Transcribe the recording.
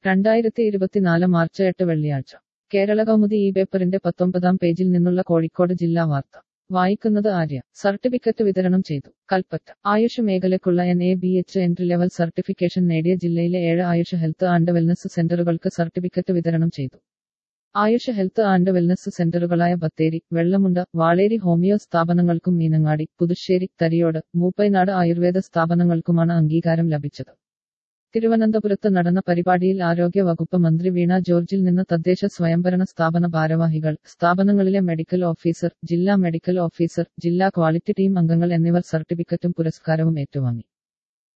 രണ്ടായിരത്തി ഇരുപത്തിനാല് മാർച്ച് എട്ട് വെള്ളിയാഴ്ച കേരള കൗമുദി ഈ പേപ്പറിന്റെ പത്തൊമ്പതാം പേജിൽ നിന്നുള്ള കോഴിക്കോട് ജില്ലാ വാർത്ത വായിക്കുന്നത് ആര്യ സർട്ടിഫിക്കറ്റ് വിതരണം ചെയ്തു കൽപ്പറ്റ ആയുഷ് മേഖലയ്ക്കുള്ള N A B H entry level certification നേടിയ ജില്ലയിലെ ഏഴ് ആയുഷ് ഹെൽത്ത് ആൻഡ് വെൽനസ് സെന്ററുകൾക്ക് സർട്ടിഫിക്കറ്റ് വിതരണം ചെയ്തു ആയുഷ് ഹെൽത്ത് ആൻഡ് വെൽനസ് സെന്ററുകളായ ബത്തേരി വെള്ളമുണ്ട വാളേരി ഹോമിയോ സ്ഥാപനങ്ങൾക്കും മീനങ്ങാടി പുതുശ്ശേരി തരിയോട് മൂപ്പൈനാട് ആയുർവേദ സ്ഥാപനങ്ങൾക്കുമാണ് അംഗീകാരം ലഭിച്ചത് തിരുവനന്തപുരത്ത് നടന്ന പരിപാടിയിൽ ആരോഗ്യ വകുപ്പ് മന്ത്രി വീണ ജോർജിൽ നിന്ന് തദ്ദേശ സ്വയംഭരണ സ്ഥാപന ഭാരവാഹികൾ സ്ഥാപനങ്ങളിലെ മെഡിക്കൽ ഓഫീസർ ജില്ലാ മെഡിക്കൽ ഓഫീസർ ജില്ലാ ക്വാളിറ്റി ടീം അംഗങ്ങൾ എന്നിവർ സർട്ടിഫിക്കറ്റും പുരസ്കാരവും ഏറ്റുവാങ്ങി